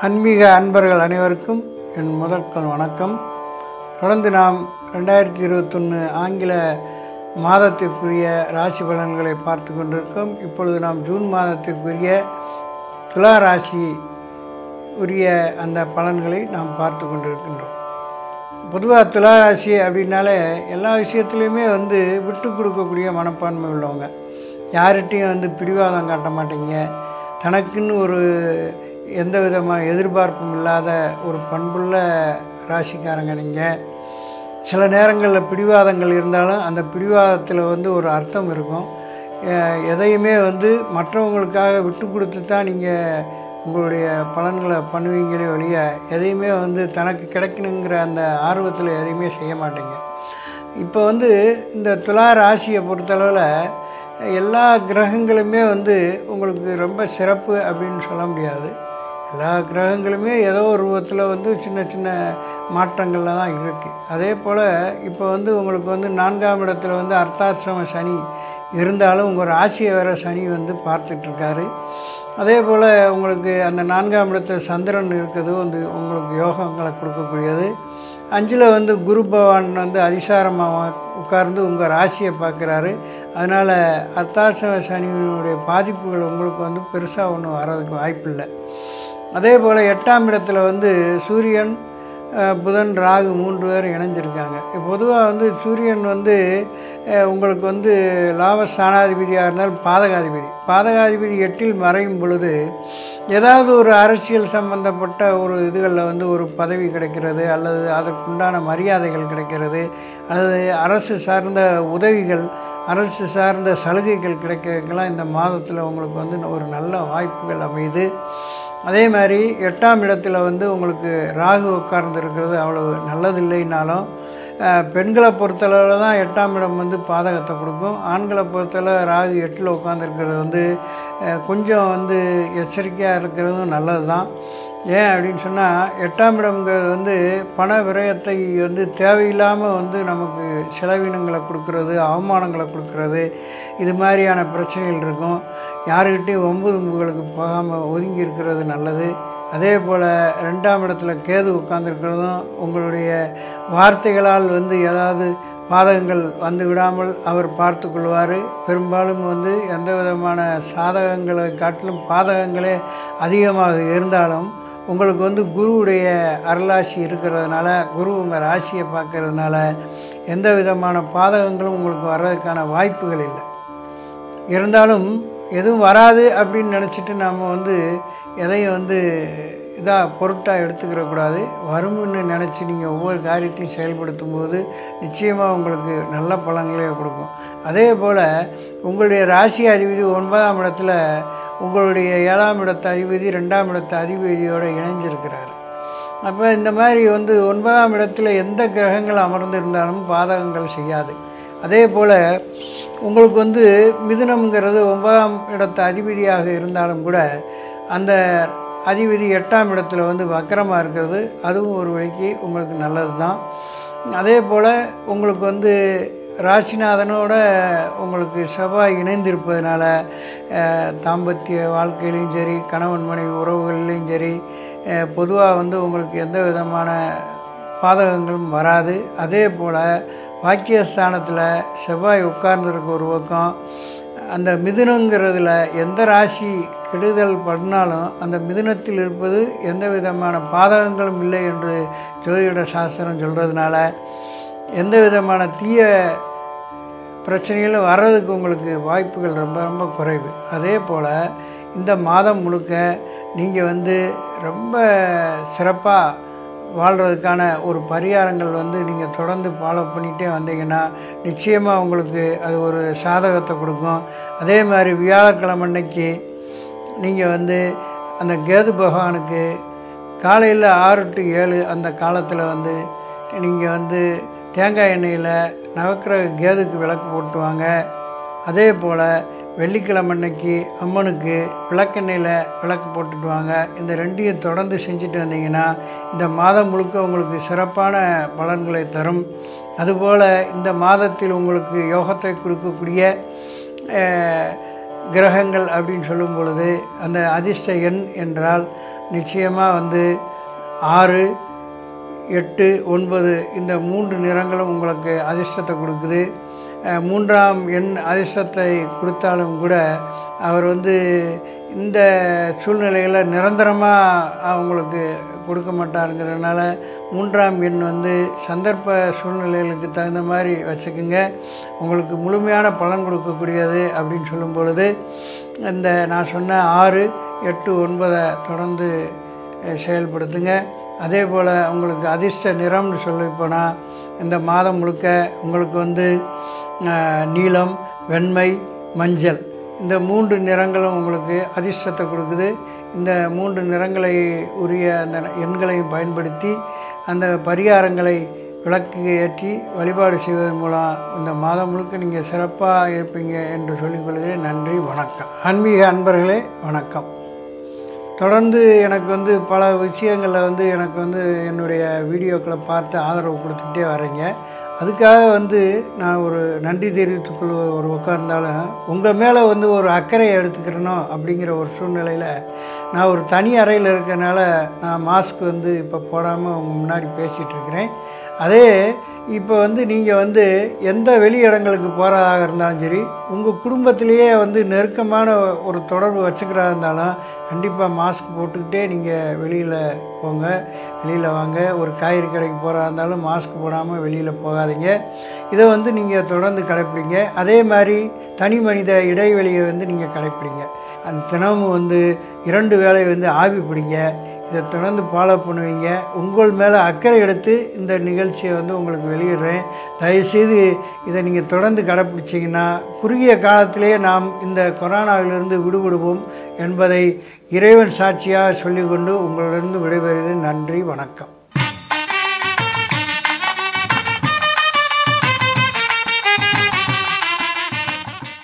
ஆன்மீக அன்பர்கள் அனைவருக்கும் என் முதற்கண் வணக்கம் தொடர்ந்து நாம் ரெண்டாயிரத்தி இருபத்தொன்று ஆங்கில மாதத்திற்குரிய ராசி பலன்களை பார்த்து கொண்டிருக்கோம் இப்பொழுது நாம் ஜூன் மாதத்திற்குரிய துலா ராசி உரிய அந்த பலன்களை நாம் பார்த்து கொண்டிருக்கின்றோம் பொதுவாக துலா ராசி அப்படின்னாலே எல்லா விஷயத்துலையுமே வந்து விட்டு கொடுக்கக்கூடிய மனப்பான்மை உள்ளவங்க யார்கிட்டையும் வந்து பிடிவாதம் காட்ட மாட்டீங்க தனக்குன்னு ஒரு எந்த விதமான எதிர்பார்ப்பும் இல்லாத ஒரு பண்புள்ள ராசிக்காரங்க நீங்கள் சில நேரங்களில் பிடிவாதங்கள் இருந்தாலும் அந்த பிடிவாதத்தில் வந்து ஒரு அர்த்தம் இருக்கும் எ- எதையுமே வந்து மற்றவங்களுக்காக விட்டு கொடுத்து தான் நீங்கள் உங்களுடைய பலன்களை பண்ணுவீங்களே ஒழிய எதையுமே வந்து தனக்கு கிடைக்கணுங்கிற அந்த ஆர்வத்தில் எதையுமே செய்ய மாட்டீங்க இப்போ வந்து இந்த துலா ராசியை பொறுத்தளவில் எல்லா கிரகங்களுமே வந்து உங்களுக்கு ரொம்ப சிறப்பு அப்படின்னு சொல்ல முடியாது எல்லா கிரகங்களுமே ஏதோ ஒரு ரூபத்தில் வந்து சின்ன சின்ன மாற்றங்களில் தான் இருக்குது அதே போல் இப்போ வந்து உங்களுக்கு வந்து நான்காம் இடத்துல வந்து அர்த்தாசிரம சனி இருந்தாலும் உங்கள் ராசியை வேற சனி வந்து பார்த்துட்ருக்காரு அதே போல் உங்களுக்கு அந்த நான்காம் இடத்துல சந்திரன் இருக்கிறது வந்து உங்களுக்கு யோகங்களை கொடுக்கக்கூடியது அஞ்சில் வந்து குரு பகவான் வந்து அதிசாரமாக உட்கார்ந்து உங்கள் ராசியை பார்க்குறாரு அதனால் அர்த்தாசிரம சனியினுடைய பாதிப்புகள் உங்களுக்கு வந்து பெருசாக ஒன்றும் வர்றதுக்கு வாய்ப்பில்லை அதே போல் எட்டாம் இடத்துல வந்து சூரியன் அஹ், புதன் ராகு மூன்று பேர் இணைஞ்சிருக்காங்க பொதுவாக வந்து சூரியன் வந்து அஹ், உங்களுக்கு வந்து லாபஸ்தானாதிபதியாக இருந்தால் பாதகாதிபதி பாதகாதிபதி எட்டில் மறையும் பொழுது ஏதாவது ஒரு அரசியல் சம்பந்தப்பட்ட ஒரு இதுகளில் வந்து ஒரு பதவி கிடைக்கிறது அல்லது அதற்குண்டான மரியாதைகள் கிடைக்கிறது அல்லது அரசு சார்ந்த உதவிகள் அரசு சார்ந்த சலுகைகள் கிடைக்கிறதுக்கெல்லாம் இந்த மாதத்தில் உங்களுக்கு வந்து ஒரு நல்ல வாய்ப்புகள் அமையுது அதே மாதிரி எட்டாம் இடத்துல வந்து உங்களுக்கு ராகு உட்கார்ந்து இருக்கிறது அவ்வளவு நல்லதில்லைனாலும் அஹ், பெண்களை பொறுத்தளவில் தான் எட்டாம் இடம் வந்து பாதகத்தை கொடுக்கும் ஆண்களை பொறுத்தளவு ராகு எட்டில் உட்காந்துருக்கிறது வந்து அஹ், கொஞ்சம் வந்து எச்சரிக்கையாக இருக்கிறதும் நல்லது தான் ஏன் அப்படின்னு சொன்னால் எட்டாம் இடம்ங்கிறது வந்து பண விரயத்தை வந்து தேவையில்லாமல் வந்து நமக்கு செலவினங்களை கொடுக்கறது அவமானங்களை கொடுக்கறது இது மாதிரியான பிரச்சனைகள் இருக்கும் யாருக்கிட்டையும் ஒம்பு தும்புகளுக்கு போகாமல் ஒதுங்கி இருக்கிறது நல்லது அதே போல் ரெண்டாம் இடத்துல கேது உட்கார்ந்திருக்கிறதும் உங்களுடைய வார்த்தைகளால் வந்து ஏதாவது பாதகங்கள் வந்து விடாமல் அவர் பார்த்து கொள்வார் பெரும்பாலும் வந்து எந்த விதமான சாதகங்களை காட்டிலும் பாதகங்களே அதிகமாக இருந்தாலும் உங்களுக்கு வந்து குருவுடைய அருளாசி இருக்கிறதுனால குரு உங்கள் ராசியை பார்க்கறதுனால எந்த விதமான பாதகங்களும் உங்களுக்கு வர்றதுக்கான வாய்ப்புகள் இல்லை இருந்தாலும் எதுவும் வராது அப்படின்னு நினச்சிட்டு நம்ம வந்து எதையும் வந்து இதாக பொருட்டாக எடுத்துக்கிற கூடாது வரும்னு நினச்சி நீங்கள் ஒவ்வொரு காரியத்தையும் செயல்படுத்தும் போது நிச்சயமாக உங்களுக்கு நல்ல பலன்களே கொடுக்கும் அதே போல் உங்களுடைய ராசி அதிபதி ஒன்பதாம் இடத்துல உங்களுடைய ஏழாம் இடத்து அதிபதி ரெண்டாம் இடத்து அதிபதியோடு இணைஞ்சிருக்கிறார் அப்போ இந்த மாதிரி வந்து ஒன்பதாம் இடத்துல எந்த கிரகங்கள் அமர்ந்திருந்தாலும் பாதகங்கள் செய்யாது அதே போல் உங்களுக்கு வந்து மிதுனம்ங்கிறது ஒன்பதாம் இடத்து அதிபதியாக இருந்தாலும் கூட அந்த அதிபதி எட்டாம் இடத்துல வந்து வக்கரமாக இருக்கிறது அதுவும் ஒரு வழிக்கு உங்களுக்கு நல்லது தான் அதே போல் உங்களுக்கு வந்து ராசிநாதனோட உங்களுக்கு செவ்வாய் இணைந்திருப்பதனால அஹ், தாம்பத்திய வாழ்க்கையிலையும் சரி கணவன் மனைவி உறவுகளிலையும் சரி பொதுவாக வந்து உங்களுக்கு எந்த விதமான பாதகங்களும் வராது அதே போல் வாக்கியஸ்தானத்தில் செவ்வாய் உட்கார்ந்துருக்க ஒரு பக்கம் அந்த மிதுனங்கிறதுல எந்த ராசி கெடுதல் பண்ணாலும் அந்த மிதுனத்தில் இருப்பது எந்த விதமான பாதகங்களும் இல்லை என்று ஜோதிட சாஸ்திரம் சொல்கிறதுனால எந்த விதமான தீய பிரச்சனைகளும் வர்றதுக்கு உங்களுக்கு வாய்ப்புகள் ரொம்ப ரொம்ப குறைவு அதே போல் இந்த மாதம் முழுக்க நீங்கள் வந்து ரொம்ப சிறப்பாக வாழ்கிறதுக்கான ஒரு பரிகாரங்கள் வந்து நீங்கள் தொடர்ந்து ஃபாலோ பண்ணிகிட்டே வந்தீங்கன்னா நிச்சயமாக உங்களுக்கு அது ஒரு சாதகத்தை கொடுக்கும் அதே மாதிரி வியாழக்கிழமை அன்னைக்கு நீங்கள் வந்து அந்த கேது பகவானுக்கு காலையில் ஆறு டு ஏழு அந்த காலத்தில் வந்து நீங்கள் வந்து தேங்காய் எண்ணெயில் நவக்கிரக கேதுக்கு விளக்கு போட்டுவாங்க அதே போல் வெள்ளிக்கிழமை அன்னைக்கு அம்மனுக்கு விளக்கெண்ணெயில் விளக்கு போட்டுட்டு வாங்க இந்த ரெண்டையும் தொடர்ந்து செஞ்சுட்டு வந்தீங்கன்னா இந்த மாதம் முழுக்க உங்களுக்கு சிறப்பான பலன்களை தரும் அதுபோல் இந்த மாதத்தில் உங்களுக்கு யோகத்தை கொடுக்கக்கூடிய அஹ், கிரகங்கள் அப்படின்னு சொல்லும் பொழுது அந்த அதிர்ஷ்ட எண் என்றால் நிச்சயமாக வந்து ஆறு எட்டு ஒன்பது இந்த மூன்று நிறங்களும் உங்களுக்கு அதிர்ஷ்டத்தை கொடுக்குது அஹ் மூன்றாம் எண் அதிர்ஷ்டத்தை கொடுத்தாலும் கூட அவர் வந்து இந்த சூழ்நிலையில் நிரந்தரமாக அவங்களுக்கு கொடுக்க மாட்டாருங்கிறதுனால மூன்றாம் எண் வந்து சந்தர்ப்ப சூழ்நிலைகளுக்கு தகுந்த மாதிரி வச்சுக்கோங்க உங்களுக்கு முழுமையான பலன் கொடுக்கக்கூடியது அப்படின்னு சொல்லும் பொழுது இந்த நான் சொன்ன ஆறு எட்டு ஒன்பதை தொடர்ந்து அஹ், செயல்படுத்துங்க அதே போல் உங்களுக்கு அதிர்ஷ்ட நிறம்னு சொல்லி போனால் இந்த மாதம் முழுக்க உங்களுக்கு வந்து அஹ், நீலம் வெண்மை மஞ்சள் இந்த மூன்று நிறங்களும் உங்களுக்கு அதிர்ஷ்டத்தை கொடுக்குது இந்த மூன்று நிறங்களை உரிய அந்த எண்களையும் பயன்படுத்தி அந்த பரிகாரங்களை விளக்கு ஏற்றி வழிபாடு செய்வதன் மூலம் இந்த மாதம் முழுக்க நீங்கள் சிறப்பாக இருப்பீங்க என்று சொல்லிக்கொள்கிறேன் நன்றி வணக்கம் ஆன்மீக அன்பர்களே வணக்கம் தொடர்ந்து எனக்கு வந்து பல விஷயங்களில் வந்து எனக்கு வந்து என்னுடைய வீடியோக்களை பார்த்து ஆதரவு கொடுத்துட்டே வரீங்க அதுக்காக வந்து நான் ஒரு நன்றி தெரிவித்துக்கொள்ள ஒரு உட்கார்ந்தாலும் உங்கள் மேலே வந்து ஒரு அக்கறையை எடுத்துக்கிறனோ அப்படிங்கிற ஒரு சூழ்நிலையில் நான் ஒரு தனி அறையில் இருக்கிறனால நான் மாஸ்க் வந்து இப்போ போடாமல் உங்கள் முன்னாடி பேசிகிட்டு இருக்கிறேன் அதே இப்போ வந்து நீங்கள் வந்து எந்த வெளி இடங்களுக்கு போகிறதாக இருந்தாலும் சரி உங்கள் குடும்பத்திலேயே வந்து நெருக்கமான ஒரு தொடர்பு வச்சுக்கிறதா இருந்தாலும் கண்டிப்பாக மாஸ்க் போட்டுக்கிட்டே நீங்கள் வெளியில் போங்க வெளியில் வாங்க ஒரு காய்கறி கடைக்கு போகிறதா இருந்தாலும் மாஸ்க் போடாமல் வெளியில் போகாதீங்க இதை வந்து நீங்கள் தொடர்ந்து கடைப்பிடிங்க அதே மாதிரி தனி மனித இடைவெளியை வந்து நீங்கள் கடைப்பிடிங்க அந்த தினமும் வந்து இரண்டு வேளை வந்து ஆவி பிடிங்க இதை தொடர்ந்து ஃபாலோ பண்ணுவீங்க உங்கள் மேலே அக்கறை எடுத்து இந்த நிகழ்ச்சியை வந்து உங்களுக்கு வெளியிடுறேன் தயவுசெய்து இதை நீங்கள் தொடர்ந்து கடைப்பிடிச்சிங்கன்னா குறுகிய காலத்திலேயே நாம் இந்த கொரோனாவிலிருந்து விடுபடுவோம் என்பதை இறைவன் சாட்சியாக சொல்லிக்கொண்டு உங்களிடம் விடைபெறுகிறேன் நன்றி வணக்கம்